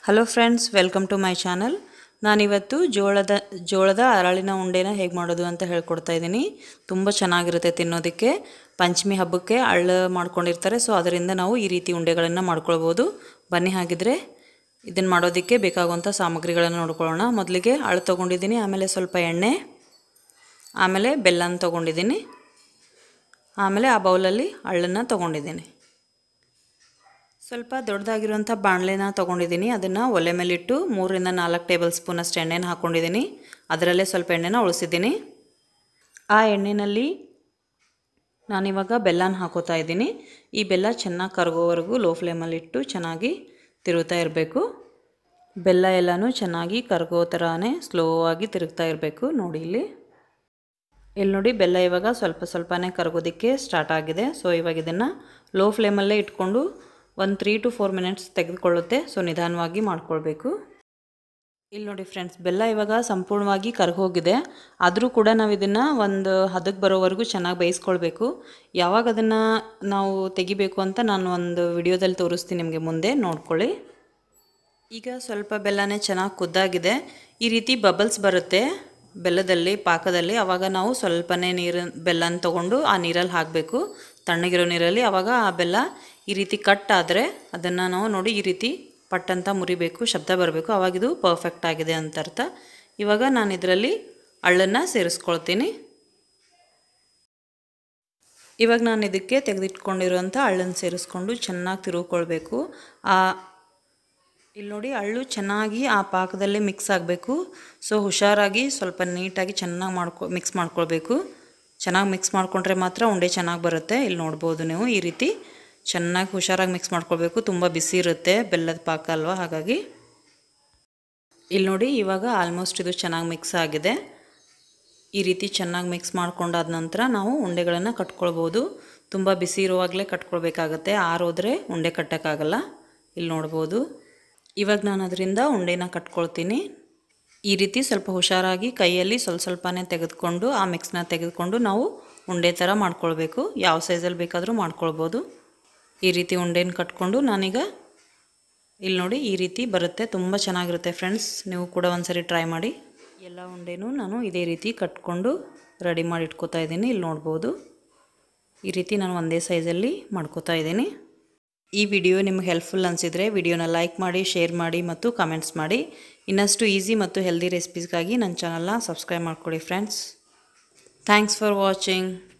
hello friends welcome to my channel ನಾನಿವತ್ತು ಜೋಳದ ಜೋಳದ ಅರಳಿನ ಉಂಡೆನ ಹೇಗೆ ಮಾಡೋದು ಅಂತ ಹೇಳ್ಕೊಡ್ತಾ ಇದ್ದೀನಿ ತುಂಬ ಚೆನ್ನಾಗಿರುತ್ತೆ ತಿನ್ನೋದಕ್ಕೆ ಪಂಚಮಿ ಹಬ್ಬಕ್ಕೆ ಅಳ್ಳು ಮಾಡ್ಕೊಂಡಿರ್ತಾರೆ ಸೊ ಅದರಿಂದ ನಾವು ಈ ರೀತಿ ಉಂಡೆಗಳನ್ನು ಮಾಡ್ಕೊಳ್ಬೋದು ಬನ್ನಿ ಹಾಗಿದ್ರೆ ಇದನ್ನು ಮಾಡೋದಕ್ಕೆ ಬೇಕಾಗುವಂಥ ಸಾಮಗ್ರಿಗಳನ್ನು ನೋಡ್ಕೊಳ್ಳೋಣ ಮೊದಲಿಗೆ ಅಳು ತೊಗೊಂಡಿದ್ದೀನಿ ಆಮೇಲೆ ಸ್ವಲ್ಪ ಎಣ್ಣೆ ಆಮೇಲೆ ಬೆಲ್ಲನ ತೊಗೊಂಡಿದ್ದೀನಿ ಆಮೇಲೆ ಆ ಬೌಲಲ್ಲಿ ಅಳ್ಳನ್ನು ತೊಗೊಂಡಿದ್ದೀನಿ ಸ್ವಲ್ಪ ದೊಡ್ಡದಾಗಿರುವಂಥ ಬಾಣಲೆನ ತೊಗೊಂಡಿದ್ದೀನಿ ಅದನ್ನು ಒಲೆ ಮೇಲಿಟ್ಟು ಮೂರರಿಂದ ನಾಲ್ಕು ಟೇಬಲ್ ಸ್ಪೂನಷ್ಟು ಎಣ್ಣೆನ ಹಾಕ್ಕೊಂಡಿದ್ದೀನಿ ಅದರಲ್ಲೇ ಸ್ವಲ್ಪ ಎಣ್ಣೆನ ಉಳಿಸಿದ್ದೀನಿ ಆ ಎಣ್ಣೆಯಲ್ಲಿ ನಾನಿವಾಗ ಬೆಲ್ಲನ ಹಾಕೋತಾ ಇದ್ದೀನಿ ಈ ಬೆಲ್ಲ ಚೆನ್ನಾಗಿ ಕರಗೋವರೆಗೂ ಲೋ ಫ್ಲೇಮಲ್ಲಿ ಇಟ್ಟು ಚೆನ್ನಾಗಿ ತಿರುಗ್ತಾ ಇರಬೇಕು ಬೆಲ್ಲ ಎಲ್ಲನೂ ಚೆನ್ನಾಗಿ ಕರಗೋ ಥರನೇ ಸ್ಲೋ ಆಗಿ ತಿರುಗ್ತಾ ಇರಬೇಕು ನೋಡಿ ಇಲ್ಲಿ ಇಲ್ಲಿ ನೋಡಿ ಬೆಲ್ಲ ಇವಾಗ ಸ್ವಲ್ಪ ಸ್ವಲ್ಪನೇ ಕರಗೋದಕ್ಕೆ ಸ್ಟಾರ್ಟ್ ಆಗಿದೆ ಸೊ ಇವಾಗ ಇದನ್ನು ಲೋ ಫ್ಲೇಮಲ್ಲೇ ಇಟ್ಕೊಂಡು ಒಂದು ತ್ರೀ ಟು ಫೋರ್ ಮಿನಿಟ್ಸ್ ತೆಗೆದುಕೊಳ್ಳುತ್ತೆ ಸೊ ನಿಧಾನವಾಗಿ ಮಾಡ್ಕೊಳ್ಬೇಕು ಇಲ್ಲಿ ನೋಡಿ ಫ್ರೆಂಡ್ಸ್ ಬೆಲ್ಲ ಇವಾಗ ಸಂಪೂರ್ಣವಾಗಿ ಕರಗೋಗಿದೆ ಆದರೂ ಕೂಡ ನಾವು ಇದನ್ನು ಒಂದು ಹದಕ್ಕೆ ಬರೋವರೆಗೂ ಚೆನ್ನಾಗಿ ಬೇಯಿಸ್ಕೊಳ್ಬೇಕು ಯಾವಾಗ ಅದನ್ನು ನಾವು ತೆಗಿಬೇಕು ಅಂತ ನಾನು ಒಂದು ವಿಡಿಯೋದಲ್ಲಿ ತೋರಿಸ್ತೀನಿ ನಿಮಗೆ ಮುಂದೆ ನೋಡ್ಕೊಳ್ಳಿ ಈಗ ಸ್ವಲ್ಪ ಬೆಲ್ಲನೇ ಚೆನ್ನಾಗಿ ಕುದ್ದಾಗಿದೆ ಈ ರೀತಿ ಬಬಲ್ಸ್ ಬರುತ್ತೆ ಬೆಲ್ಲದಲ್ಲಿ ಪಾಕದಲ್ಲಿ ಆವಾಗ ನಾವು ಸ್ವಲ್ಪನೇ ನೀರು ಬೆಲ್ಲನ ತೊಗೊಂಡು ಆ ನೀರಲ್ಲಿ ಹಾಕಬೇಕು ತಣ್ಣಗಿರೋ ನೀರಲ್ಲಿ ಆವಾಗ ಆ ಬೆಲ್ಲ ಈ ರೀತಿ ಕಟ್ ಆದರೆ ಅದನ್ನು ನಾವು ನೋಡಿ ಈ ರೀತಿ ಪಟ್ಟಂತ ಮುರಿಬೇಕು ಶಬ್ದ ಬರಬೇಕು ಆವಾಗಿದು ಪರ್ಫೆಕ್ಟ್ ಆಗಿದೆ ಅಂತ ಅರ್ಥ ಇವಾಗ ನಾನು ಇದರಲ್ಲಿ ಅಳ್ಳನ್ನು ಸೇರಿಸ್ಕೊಳ್ತೀನಿ ಇವಾಗ ನಾನು ಇದಕ್ಕೆ ತೆಗೆದಿಟ್ಕೊಂಡಿರುವಂಥ ಅಳ್ಳನ್ನು ಸೇರಿಸ್ಕೊಂಡು ಚೆನ್ನಾಗಿ ತಿರುಗಿಕೊಳ್ಬೇಕು ಆ ಇಲ್ಲಿ ನೋಡಿ ಅಳ್ಳು ಚೆನ್ನಾಗಿ ಆ ಪಾಕದಲ್ಲಿ ಮಿಕ್ಸ್ ಆಗಬೇಕು ಸೊ ಹುಷಾರಾಗಿ ಸ್ವಲ್ಪ ನೀಟಾಗಿ ಚೆನ್ನಾಗಿ ಮಾಡ್ಕೊ ಮಿಕ್ಸ್ ಮಾಡ್ಕೊಳ್ಬೇಕು ಚೆನ್ನಾಗಿ ಮಿಕ್ಸ್ ಮಾಡಿಕೊಂಡ್ರೆ ಮಾತ್ರ ಉಂಡೆ ಚೆನ್ನಾಗಿ ಬರುತ್ತೆ ಇಲ್ಲಿ ನೋಡ್ಬೋದು ನೀವು ಈ ರೀತಿ ಚೆನ್ನಾಗಿ ಹುಷಾರಾಗಿ ಮಿಕ್ಸ್ ಮಾಡ್ಕೊಳ್ಬೇಕು ತುಂಬ ಬಿಸಿ ಇರುತ್ತೆ ಬೆಲ್ಲದ ಪಾಕ ಅಲ್ವಾ ಹಾಗಾಗಿ ಇಲ್ಲಿ ನೋಡಿ ಇವಾಗ ಆಲ್ಮೋಸ್ಟ್ ಇದು ಚೆನ್ನಾಗಿ ಮಿಕ್ಸ್ ಆಗಿದೆ ಈ ರೀತಿ ಚೆನ್ನಾಗಿ ಮಿಕ್ಸ್ ಮಾಡ್ಕೊಂಡಾದ ನಂತರ ನಾವು ಉಂಡೆಗಳನ್ನು ಕಟ್ಕೊಳ್ಬೋದು ತುಂಬ ಬಿಸಿ ಇರುವಾಗಲೇ ಕಟ್ಕೊಳ್ಬೇಕಾಗತ್ತೆ ಆರೋದ್ರೆ ಉಂಡೆ ಕಟ್ಟೋಕ್ಕಾಗಲ್ಲ ಇಲ್ಲಿ ನೋಡ್ಬೋದು ಇವಾಗ ನಾನು ಅದರಿಂದ ಉಂಡೆನ ಕಟ್ಕೊಳ್ತೀನಿ ಈ ರೀತಿ ಸ್ವಲ್ಪ ಹುಷಾರಾಗಿ ಕೈಯಲ್ಲಿ ಸ್ವಲ್ಪ ಸ್ವಲ್ಪನೇ ತೆಗೆದುಕೊಂಡು ಆ ಮಿಕ್ಸ್ನ ತೆಗೆದುಕೊಂಡು ನಾವು ಉಂಡೆ ಥರ ಮಾಡ್ಕೊಳ್ಬೇಕು ಯಾವ ಸೈಜಲ್ಲಿ ಬೇಕಾದರೂ ಮಾಡ್ಕೊಳ್ಬೋದು ಈ ರೀತಿ ಉಂಡೆನ ಕಟ್ಕೊಂಡು ನಾನೀಗ ಇಲ್ಲಿ ನೋಡಿ ಈ ರೀತಿ ಬರುತ್ತೆ ತುಂಬ ಚೆನ್ನಾಗಿರುತ್ತೆ ಫ್ರೆಂಡ್ಸ್ ನೀವು ಕೂಡ ಒಂದ್ಸರಿ ಟ್ರೈ ಮಾಡಿ ಎಲ್ಲ ಉಂಡೆನೂ ನಾನು ಇದೇ ರೀತಿ ಕಟ್ಕೊಂಡು ರೆಡಿ ಮಾಡಿ ಇಟ್ಕೋತಾ ಇದ್ದೀನಿ ಇಲ್ಲಿ ನೋಡ್ಬೋದು ಈ ರೀತಿ ನಾನು ಒಂದೇ ಸೈಜಲ್ಲಿ ಮಾಡ್ಕೋತಾ ಇದ್ದೀನಿ ಈ ವಿಡಿಯೋ ನಿಮ್ಗೆ ಹೆಲ್ಪ್ಫುಲ್ ಅನಿಸಿದರೆ ವಿಡಿಯೋನ ಲೈಕ್ ಮಾಡಿ ಶೇರ್ ಮಾಡಿ ಮತ್ತು ಕಮೆಂಟ್ಸ್ ಮಾಡಿ ಇನ್ನಷ್ಟು ಈಸಿ ಮತ್ತು ಹೆಲ್ದಿ ರೆಸಿಪೀಸ್ಗಾಗಿ ನನ್ನ ಚಾನಲ್ನ ಸಬ್ಸ್ಕ್ರೈಬ್ ಮಾಡ್ಕೊಳ್ಳಿ ಫ್ರೆಂಡ್ಸ್ ಥ್ಯಾಂಕ್ಸ್ ಫಾರ್ ವಾಚಿಂಗ್